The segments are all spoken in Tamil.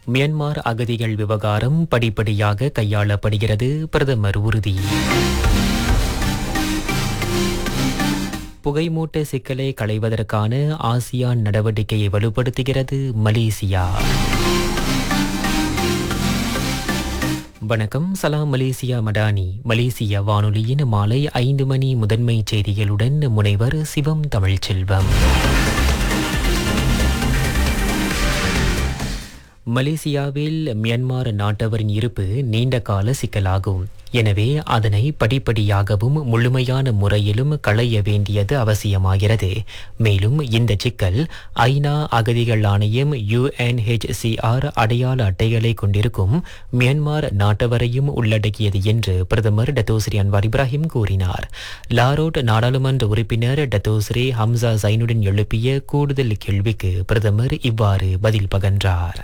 மியான்மர் அகதிகள் விவகாரம் படிப்படியாக கையாளப்படுகிறது பிரதமர் உறுதி புகைமூட்ட சிக்கலை களைவதற்கான ஆசியான் நடவடிக்கையை வலுப்படுத்துகிறது மலேசியா வணக்கம் சலாம் மலேசியா மடானி மலேசிய வானொலியின் மாலை ஐந்து மணி முதன்மை செய்திகளுடன் முனைவர் சிவம் தமிழ்ச்செல்வம் மலேசியாவில் மியான்மர் நாட்டவரின் இருப்பு நீண்ட கால சிக்கலாகும் எனவே அதனை படிப்படியாகவும் முழுமையான முறையிலும் களைய வேண்டியது அவசியமாகிறது மேலும் இந்த சிக்கல் ஐநா அகதிகள் ஆணையம் யுஎன்ஹெச்சிஆர் அடையாள அட்டைகளை கொண்டிருக்கும் மியான்மர் நாட்டவரையும் உள்ளடக்கியது என்று பிரதமர் டத்தோஸ்ரீ அன்வார் இப்ராஹிம் கூறினார் லாரோட் நாடாளுமன்ற உறுப்பினர் டத்தோஸ்ரீ ஹம்சா சைனுடன் எழுப்பிய கூடுதல் கேள்விக்கு பிரதமர் இவ்வாறு பதில் பகன்றார்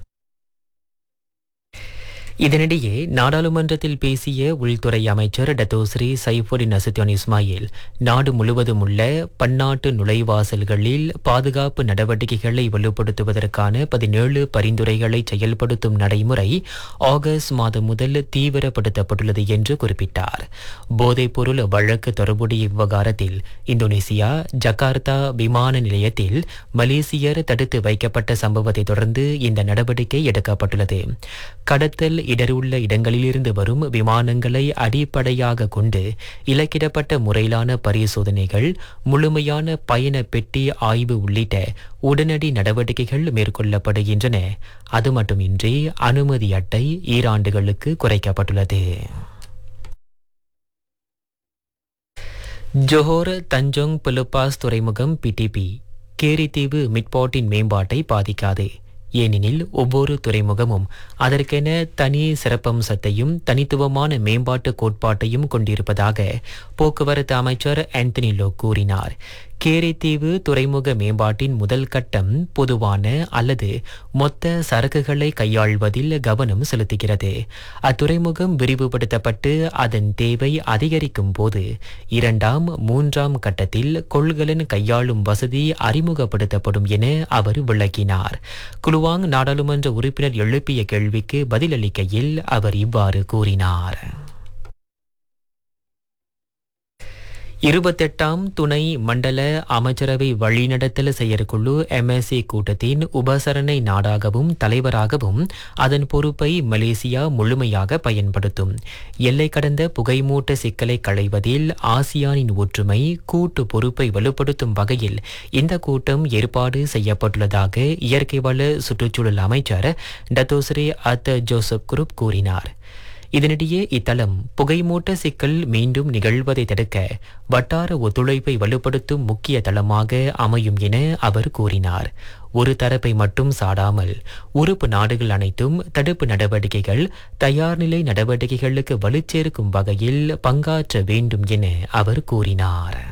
இதனிடையே நாடாளுமன்றத்தில் பேசிய உள்துறை அமைச்சர் டத்தோஸ்ரீ சைஃபுடின் அசுத்தியான் இஸ்மாயில் நாடு முழுவதும் உள்ள பன்னாட்டு நுழைவாசல்களில் பாதுகாப்பு நடவடிக்கைகளை வலுப்படுத்துவதற்கான பதினேழு பரிந்துரைகளை செயல்படுத்தும் நடைமுறை ஆகஸ்ட் மாதம் முதல் தீவிரப்படுத்தப்பட்டுள்ளது என்று குறிப்பிட்டார் போதைப்பொருள் வழக்கு தொடர்புடைய விவகாரத்தில் இந்தோனேசியா ஜகார்த்தா விமான நிலையத்தில் மலேசியர் தடுத்து வைக்கப்பட்ட சம்பவத்தை தொடர்ந்து இந்த நடவடிக்கை எடுக்கப்பட்டுள்ளது கடத்தல் இடருள்ள இடங்களிலிருந்து வரும் விமானங்களை அடிப்படையாக கொண்டு இலக்கிடப்பட்ட முறையிலான பரிசோதனைகள் முழுமையான பயண பெட்டி ஆய்வு உள்ளிட்ட உடனடி நடவடிக்கைகள் மேற்கொள்ளப்படுகின்றன அது மட்டுமின்றி அனுமதி அட்டை ஈராண்டுகளுக்கு குறைக்கப்பட்டுள்ளது ஜோஹர் தஞ்சோங் புலுப்பாஸ் துறைமுகம் பிடிபி கேரித்தீவு மிட்பாட்டின் மேம்பாட்டை பாதிக்காது ஏனெனில் ஒவ்வொரு துறைமுகமும் அதற்கென தனி சிறப்பம்சத்தையும் தனித்துவமான மேம்பாட்டு கோட்பாட்டையும் கொண்டிருப்பதாக போக்குவரத்து அமைச்சர் ஆந்தனி லோ கூறினார் கேரித்தீவு துறைமுக மேம்பாட்டின் முதல் கட்டம் பொதுவான அல்லது மொத்த சரக்குகளை கையாள்வதில் கவனம் செலுத்துகிறது அத்துறைமுகம் விரிவுபடுத்தப்பட்டு அதன் தேவை அதிகரிக்கும் போது இரண்டாம் மூன்றாம் கட்டத்தில் கொள்கலன் கையாளும் வசதி அறிமுகப்படுத்தப்படும் என அவர் விளக்கினார் குலுவாங் நாடாளுமன்ற உறுப்பினர் எழுப்பிய கேள்விக்கு பதிலளிக்கையில் அவர் இவ்வாறு கூறினார் இருபத்தெட்டாம் துணை மண்டல அமைச்சரவை வழிநடத்தல் செயற்குழு எம்எஸ்சி கூட்டத்தின் உபசரணை நாடாகவும் தலைவராகவும் அதன் பொறுப்பை மலேசியா முழுமையாக பயன்படுத்தும் எல்லை கடந்த புகைமூட்ட சிக்கலை களைவதில் ஆசியானின் ஒற்றுமை கூட்டு பொறுப்பை வலுப்படுத்தும் வகையில் இந்த கூட்டம் ஏற்பாடு செய்யப்பட்டுள்ளதாக இயற்கை வள சுற்றுச்சூழல் அமைச்சர் டத்தோஸ்ரே அத்த ஜோசப் குரூப் கூறினார் இதனிடையே இத்தலம் புகைமூட்ட சிக்கல் மீண்டும் நிகழ்வதை தடுக்க வட்டார ஒத்துழைப்பை வலுப்படுத்தும் முக்கிய தளமாக அமையும் என அவர் கூறினார் ஒரு தரப்பை மட்டும் சாடாமல் உறுப்பு நாடுகள் அனைத்தும் தடுப்பு நடவடிக்கைகள் தயார்நிலை நடவடிக்கைகளுக்கு வலுச்சேர்க்கும் வகையில் பங்காற்ற வேண்டும் என அவர் கூறினார்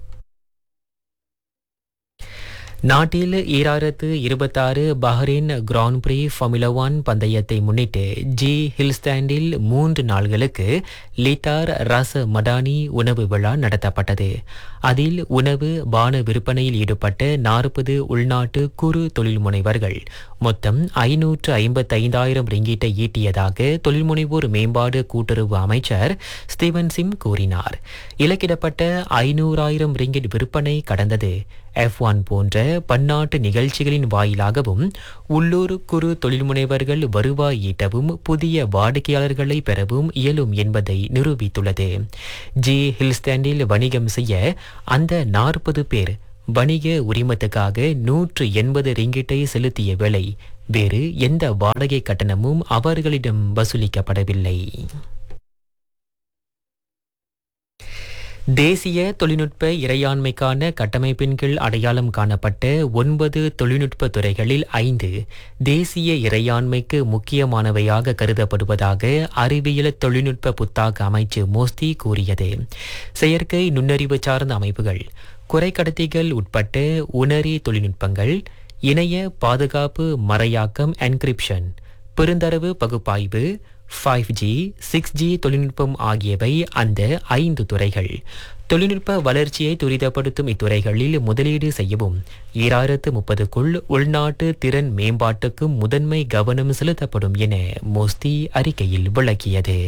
நாட்டில் ஈராயிரத்து இருபத்தாறு Bahrain grand prix formula one பந்தயத்தை முன்னிட்டு ஜி ஹில்ஸ்டாண்டில் மூன்று நாள்களுக்கு லித்தார் ரச மடானி உணவு விழா நடத்தப்பட்டது அதில் உணவு பான விற்பனையில் ஈடுபட்ட நாற்பது உள்நாட்டு குறு தொழில் முனைவர்கள் மொத்தம் ஐநூற்று ஐம்பத்தைந்தாயிரம் ரிங்கீட்டை ஈட்டியதாக தொழில்முனைவோர் மேம்பாடு கூட்டுறவு அமைச்சர் ஸ்டீவன் சிம் கூறினார் இலக்கிடப்பட்ட ஐநூறாயிரம் ரிங்கிட் விற்பனை கடந்தது எஃப் ஒன் போன்ற பன்னாட்டு நிகழ்ச்சிகளின் வாயிலாகவும் உள்ளூர் குறு தொழில்முனைவர்கள் வருவாய் ஈட்டவும் புதிய வாடிக்கையாளர்களை பெறவும் இயலும் என்பதை நிரூபித்துள்ளது ஜி ஹில்ஸ்டாண்டில் வணிகம் செய்ய அந்த நாற்பது பேர் வணிக உரிமத்துக்காக நூற்று எண்பது ரிங்கிட்டை செலுத்திய வேளை வேறு எந்த வாடகை கட்டணமும் அவர்களிடம் வசூலிக்கப்படவில்லை தேசிய தொழில்நுட்ப இறையாண்மைக்கான கட்டமைப்பின் கீழ் அடையாளம் காணப்பட்ட ஒன்பது தொழில்நுட்ப துறைகளில் ஐந்து தேசிய இறையாண்மைக்கு முக்கியமானவையாக கருதப்படுவதாக அறிவியல் தொழில்நுட்ப புத்தாக்க அமைச்சு மோஸ்தி கூறியது செயற்கை நுண்ணறிவு சார்ந்த அமைப்புகள் குறைக்கடத்திகள் உட்பட்ட உணரி தொழில்நுட்பங்கள் இணைய பாதுகாப்பு மறையாக்கம் என்கிரிப்ஷன் பெருந்தரவு பகுப்பாய்வு ஃபைவ் ஜி சிக்ஸ் ஜி தொழில்நுட்பம் ஆகியவை அந்த ஐந்து துறைகள் தொழில்நுட்ப வளர்ச்சியை துரிதப்படுத்தும் இத்துறைகளில் முதலீடு செய்யவும் ஈராயிரத்து முப்பதுக்குள் உள்நாட்டு திறன் மேம்பாட்டுக்கு முதன்மை கவனம் செலுத்தப்படும் என மோஸ்தி அறிக்கையில் விளக்கியது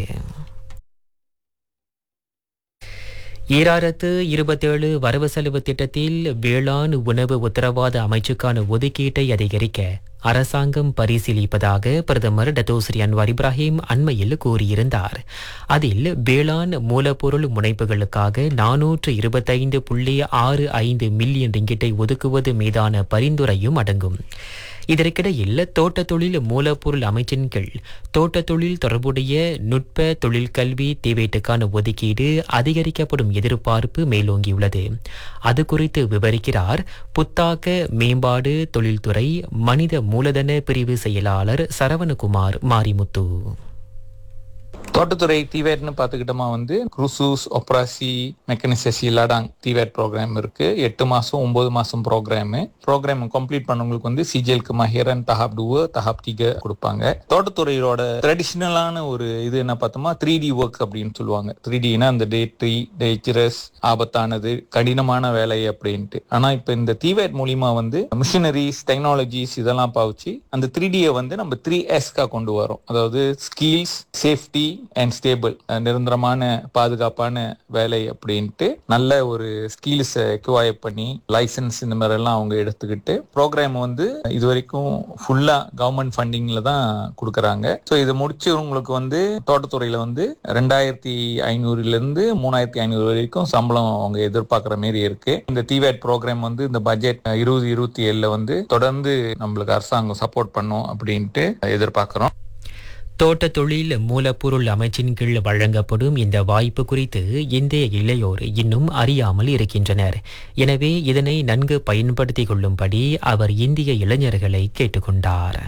ஈராயிரத்து இருபத்தேழு வரவு செலவு திட்டத்தில் வேளாண் உணவு உத்தரவாத அமைச்சுக்கான ஒதுக்கீட்டை அதிகரிக்க அரசாங்கம் பரிசீலிப்பதாக பிரதமர் டத்தோஸ்ரீ அன்வார் இப்ராஹிம் அண்மையில் கூறியிருந்தார் அதில் வேளாண் மூலப்பொருள் முனைப்புகளுக்காக நானூற்று இருபத்தைந்து புள்ளி ஆறு ஐந்து மில்லியன் ரிங்கிட்டை ஒதுக்குவது மீதான பரிந்துரையும் அடங்கும் இதற்கிடையில் தோட்ட தொழில் மூலப்பொருள் அமைச்சின் கீழ் தோட்ட தொழில் தொடர்புடைய நுட்ப தொழிற்கல்வி தேவைட்டுக்கான ஒதுக்கீடு அதிகரிக்கப்படும் எதிர்பார்ப்பு மேலோங்கியுள்ளது அது குறித்து விவரிக்கிறார் புத்தாக்க மேம்பாடு தொழில்துறை மனித மூலதன பிரிவு செயலாளர் சரவணகுமார் மாரிமுத்து தோட்டத்துறை தீவேட்னு பார்த்துக்கிட்டோமா வந்து குருசூஸ் ஒப்ராசி மெக்கனிசசி லடாங் தீவேட் ப்ரோக்ராம் இருக்கு எட்டு மாசம் ஒன்பது மாசம் ப்ரோக்ராம் ப்ரோக்ராம் கம்ப்ளீட் பண்ணவங்களுக்கு வந்து சிஜிஎல்க்கு மஹேரன் தஹாப் டூவோ தஹாப் தீக கொடுப்பாங்க தோட்டத்துறையோட ட்ரெடிஷ்னலான ஒரு இது என்ன பார்த்தோமா த்ரீ டி ஒர்க் அப்படின்னு சொல்லுவாங்க த்ரீ டினா அந்த டே ட்ரீ டேஞ்சரஸ் ஆபத்தானது கடினமான வேலை அப்படின்ட்டு ஆனா இப்ப இந்த தீவேட் மூலியமா வந்து மிஷினரிஸ் டெக்னாலஜிஸ் இதெல்லாம் பாவிச்சு அந்த த்ரீ டியை வந்து நம்ம த்ரீ எஸ்கா கொண்டு வரோம் அதாவது ஸ்கில்ஸ் சேஃப்டி அண்ட் ஸ்டேபிள் நிரந்தரமான பாதுகாப்பான வேலை அப்படின்ட்டு நல்ல ஒரு ஸ்கில்ஸ் எக்வயர் பண்ணி லைசன்ஸ் இந்த மாதிரி எல்லாம் அவங்க எடுத்துக்கிட்டு ப்ரோக்ராம் வந்து இது வரைக்கும் ஃபுல்லா கவர்மெண்ட் ஃபண்டிங்ல தான் கொடுக்கறாங்க ஸோ இதை முடிச்சவங்களுக்கு வந்து தோட்டத்துறையில வந்து ரெண்டாயிரத்தி ஐநூறுல இருந்து மூணாயிரத்தி ஐநூறு வரைக்கும் சம்பளம் அவங்க எதிர்பார்க்குற மாரி இருக்கு இந்த டிவேட் ப்ரோக்ராம் வந்து இந்த பட்ஜெட் இருபது இருபத்தி ஏழுல வந்து தொடர்ந்து நம்மளுக்கு அரசாங்கம் சப்போர்ட் பண்ணும் அப்படின்ட்டு எதிர்பார்க்கிறோம் தோட்ட தொழில் மூலப்பொருள் அமைச்சின் கீழ் வழங்கப்படும் இந்த வாய்ப்பு குறித்து இந்திய இளையோர் இன்னும் அறியாமல் இருக்கின்றனர் எனவே இதனை நன்கு பயன்படுத்திக் கொள்ளும்படி அவர் இந்திய இளைஞர்களை கேட்டுக்கொண்டார்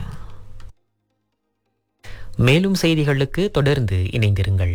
மேலும் செய்திகளுக்கு தொடர்ந்து இணைந்திருங்கள்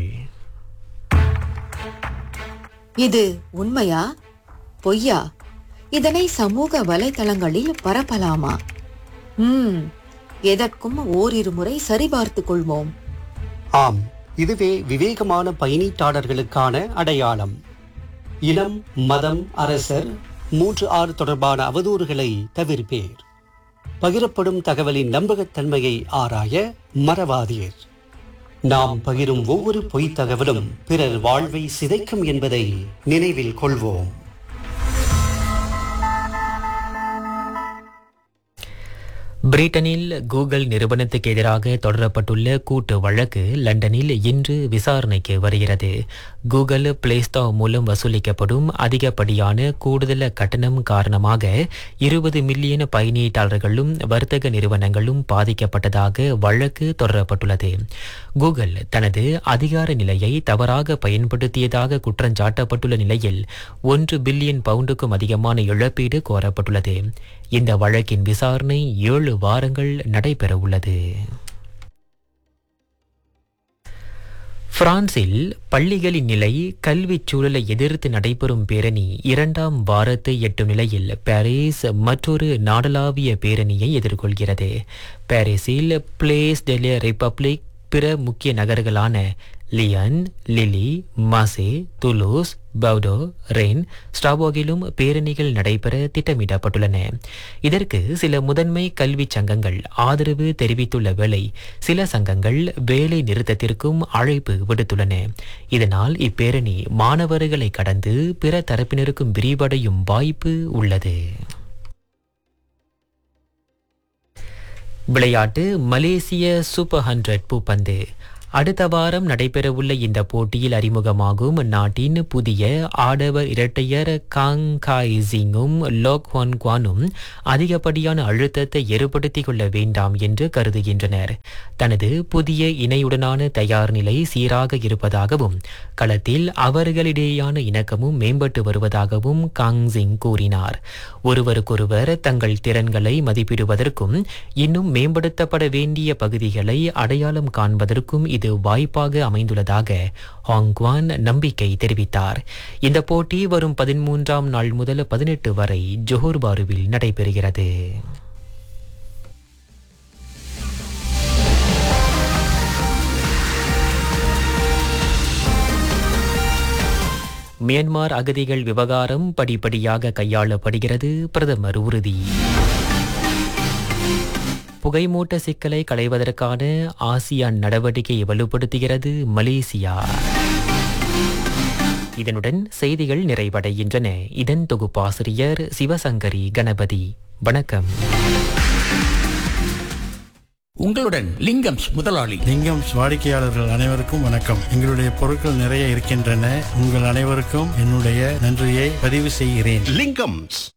இது உண்மையா பொய்யா இதனை சமூக வலைதளங்களில் பரப்பலாமா ம் எதற்கும் ஓரிரு முறை சரிபார்த்துக் கொள்வோம் ஆம் இதுவே விவேகமான பயணீட்டாளர்களுக்கான அடையாளம் இனம் மதம் அரசர் மூன்று ஆறு தொடர்பான அவதூறுகளை தவிர்ப்பேர் பகிரப்படும் தகவலின் நம்பகத்தன்மையை ஆராய மறவாதீர் நாம் பகிரும் ஒவ்வொரு பொய்த் தகவலும் பிறர் வாழ்வை சிதைக்கும் என்பதை நினைவில் கொள்வோம் பிரிட்டனில் கூகுள் நிறுவனத்துக்கு எதிராக தொடரப்பட்டுள்ள கூட்டு வழக்கு லண்டனில் இன்று விசாரணைக்கு வருகிறது கூகுள் பிளே ஸ்டோர் மூலம் வசூலிக்கப்படும் அதிகப்படியான கூடுதல் கட்டணம் காரணமாக இருபது மில்லியன் பயனீட்டாளர்களும் வர்த்தக நிறுவனங்களும் பாதிக்கப்பட்டதாக வழக்கு தொடரப்பட்டுள்ளது கூகுள் தனது அதிகார நிலையை தவறாக பயன்படுத்தியதாக குற்றஞ்சாட்டப்பட்டுள்ள நிலையில் ஒன்று பில்லியன் பவுண்டுக்கும் அதிகமான இழப்பீடு கோரப்பட்டுள்ளது இந்த வழக்கின் விசாரணை ஏழு வாரங்கள் நடைபெற உள்ளது பிரான்சில் பள்ளிகளின் நிலை கல்விச் சூழலை எதிர்த்து நடைபெறும் பேரணி இரண்டாம் வாரத்தை எட்டும் நிலையில் பாரிஸ் மற்றொரு நாடளாவிய பேரணியை எதிர்கொள்கிறது பாரிஸில் பிளேஸ் டெலே ரிப்பப்ளிக் பிற முக்கிய நகர்களான லியன் லிலி மாசே துலூஸ் பவுடோ ரெயின் ஸ்ட்ராபோகிலும் பேரணிகள் நடைபெற திட்டமிடப்பட்டுள்ளன இதற்கு சில முதன்மை கல்விச் சங்கங்கள் ஆதரவு தெரிவித்துள்ள வேளை சில சங்கங்கள் வேலை நிறுத்தத்திற்கும் அழைப்பு விடுத்துள்ளன இதனால் இப்பேரணி மாணவர்களை கடந்து பிற தரப்பினருக்கும் விரிவடையும் வாய்ப்பு உள்ளது விளையாட்டு மலேசிய சூப்பர் ஹண்ட்ரட் பூப்பந்து அடுத்த வாரம் நடைபெறவுள்ள இந்த போட்டியில் அறிமுகமாகும் நாட்டின் புதிய ஆடவர் இரட்டையர் காங் காய் சிங்கும் லோக் ஹான் குவானும் அதிகப்படியான அழுத்தத்தை ஏற்படுத்திக் கொள்ள வேண்டாம் என்று கருதுகின்றனர் தனது புதிய இணையுடனான தயார் நிலை சீராக இருப்பதாகவும் களத்தில் அவர்களிடையேயான இணக்கமும் மேம்பட்டு வருவதாகவும் காங் சிங் கூறினார் ஒருவருக்கொருவர் தங்கள் திறன்களை மதிப்பிடுவதற்கும் இன்னும் மேம்படுத்தப்பட வேண்டிய பகுதிகளை அடையாளம் காண்பதற்கும் இது வாய்ப்பாக அமைந்துள்ளதாக ஹாங்க்வான் நம்பிக்கை தெரிவித்தார் இந்த போட்டி வரும் பதிமூன்றாம் நாள் முதல் பதினெட்டு வரை ஜோஹர் பாருவில் நடைபெறுகிறது மியான்மர் அகதிகள் விவகாரம் படிப்படியாக கையாளப்படுகிறது பிரதமர் உறுதி புகைமூட்ட சிக்கலை களைவதற்கான ஆசியான் நடவடிக்கையை வலுப்படுத்துகிறது மலேசியா இதனுடன் செய்திகள் நிறைவடைகின்றன இதன் தொகுப்பாசிரியர் சிவசங்கரி கணபதி வணக்கம் உங்களுடன் லிங்கம்ஸ் முதலாளி லிங்கம் வாடிக்கையாளர்கள் அனைவருக்கும் வணக்கம் எங்களுடைய பொருட்கள் நிறைய இருக்கின்றன உங்கள் அனைவருக்கும் என்னுடைய நன்றியை பதிவு செய்கிறேன் Linkums.